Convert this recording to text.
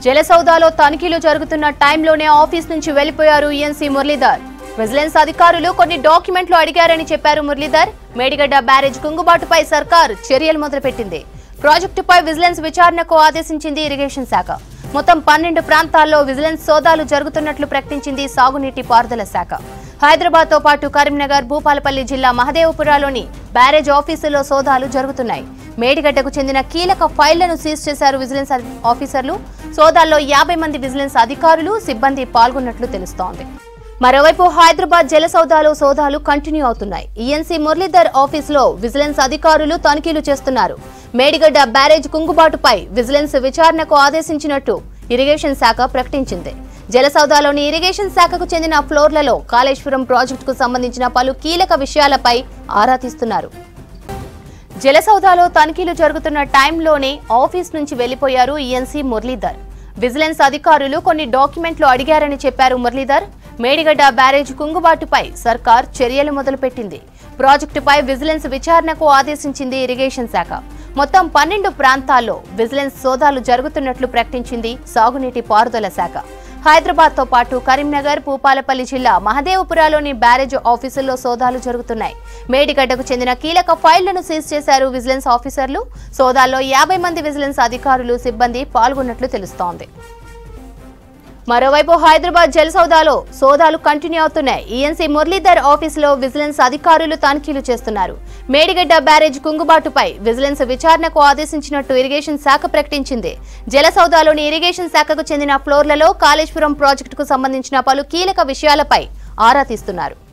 జలసౌదాలో తనిఖీలు జరుగుతున్న టైంలోనే ఆఫీస్ నుంచి వెళ్లిపోయారు ఈఎన్సీ మురళీధర్ విజిలెన్స్ అధికారులు కొన్ని డాక్యుమెంట్లు అడిగారని చెప్పారు మురళీధర్ మేడిగడ్డ బ్యారేజ్ కుంగుబాటుపై సర్కార్ చర్యలు మొదలుపెట్టింది ప్రాజెక్టుపై విజిలెన్స్ విచారణకు ఆదేశించింది ఇరిగేషన్ శాఖ మొత్తం పన్నెండు ప్రాంతాల్లో విజిలెన్స్ సోదాలు జరుగుతున్నట్లు ప్రకటించింది సాగునీటి పారుదల శాఖ హైదరాబాద్ తో పాటు కరీంనగర్ భూపాలపల్లి జిల్లా మహదేవపురాలోని బ్యారేజ్ ఆఫీసులో సోదాలు జరుగుతున్నాయి మేడిగడ్డకు చెందిన కీలక ఫైళ్లను సీజ్ చేశారు విజిలెన్స్ అధి- ఆఫీసర్లు సోదాల్లో యాభై మంది విజిలెన్స్ అధికారులు సిబ్బంది పాల్గొన్నట్లు తెలుస్తోంది మరోవైపు హైదరాబాద్ జలసౌదాలో సోదాలు కంటిన్యూ అవుతున్నాయి ఈఎన్సీ మురళీధర్ ఆఫీసులో విజిలెన్స్ అధికారులు తనిఖీలు చేస్తున్నారు మేడిగడ్డ బ్యారేజ్ కుంగుబాటుపై విజిలెన్స్ విచారణకు ఆదేశించినట్టు ఇరిగేషన్ శాఖ ప్రకటించింది జలసౌదాలోని ఇరిగేషన్ శాఖకు చెందిన ఫ్లోర్లలో కాళేశ్వరం ప్రాజెక్టుకు సంబంధించిన పలు కీలక విషయాలపై ఆరా తీస్తున్నారు జలసౌదాలో తనిఖీలు జరుగుతున్న టైంలోనే ఆఫీస్ నుంచి వెళ్లిపోయారు ఈఎన్సీ మురళీధర్ విజిలెన్స్ అధికారులు కొన్ని డాక్యుమెంట్లు అడిగారని చెప్పారు మురళీధర్ మేడిగడ్డ బ్యారేజ్ కుంగుబాటుపై సర్కార్ చర్యలు మొదలుపెట్టింది ప్రాజెక్టుపై విజిలెన్స్ విచారణకు ఆదేశించింది ఇరిగేషన్ శాఖ మొత్తం పన్నెండు ప్రాంతాల్లో విజిలెన్స్ సోదాలు జరుగుతున్నట్లు ప్రకటించింది సాగునీటి పారుదల శాఖ హైదరాబాద్ తో పాటు కరీంనగర్ భూపాలపల్లి జిల్లా మహదేవపురాలోని బ్యారేజ్ ఆఫీసుల్లో సోదాలు జరుగుతున్నాయి మేడిగడ్డకు చెందిన కీలక ఫైళ్లను సీజ్ చేశారు విజిలెన్స్ ఆఫీసర్లు సోదాల్లో యాభై మంది విజిలెన్స్ అధికారులు సిబ్బంది పాల్గొన్నట్లు తెలుస్తోంది మరోవైపు హైదరాబాద్ జలసౌదాలో సోదాలు కంటిన్యూ అవుతున్నాయి ఈఎన్సీ మురళీధర్ ఆఫీసులో విజిలెన్స్ అధికారులు తనిఖీలు చేస్తున్నారు మేడిగడ్డ బ్యారేజ్ కుంగుబాటుపై విజిలెన్స్ విచారణకు ఆదేశించినట్టు ఇరిగేషన్ శాఖ ప్రకటించింది జలసౌదాలోని ఇరిగేషన్ శాఖకు చెందిన ఫ్లోర్లలో కాళేశ్వరం ప్రాజెక్టుకు సంబంధించిన పలు కీలక విషయాలపై ఆరా తీస్తున్నారు